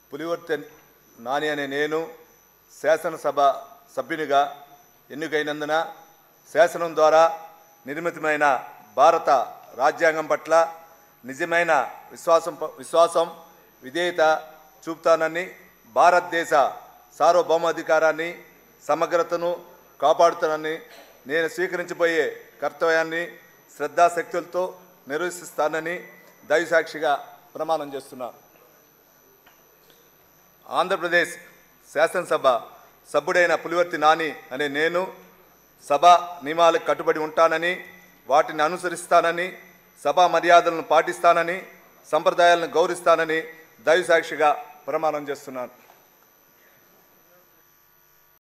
పులివర్తె నాని అనే నేను శాసనసభ సభ్యునిగా ఎన్నికైనందున శాసనం ద్వారా నిర్మితమైన భారత రాజ్యాంగం పట్ల నిజమైన విశ్వాసం ప- విశ్వాసం విధేయత చూపుతానని భారతదేశ సార్వభౌమాధికారాన్ని సమగ్రతను కాపాడుతానని నేను స్వీకరించబోయే కర్తవ్యాన్ని శ్రద్ధాశక్తులతో నిర్వహిస్తానని దైవసాక్షిగా ప్రమాణం చేస్తున్నాను ఆంధ్రప్రదేశ్ శాసనసభ సభ్యుడైన పులివర్తి నాని అనే నేను సభ నియమాలకు కట్టుబడి ఉంటానని వాటిని అనుసరిస్తానని సభా మర్యాదలను పాటిస్తానని సంప్రదాయాలను గౌరవిస్తానని దైవసాక్షిగా ప్రమాణం చేస్తున్నాను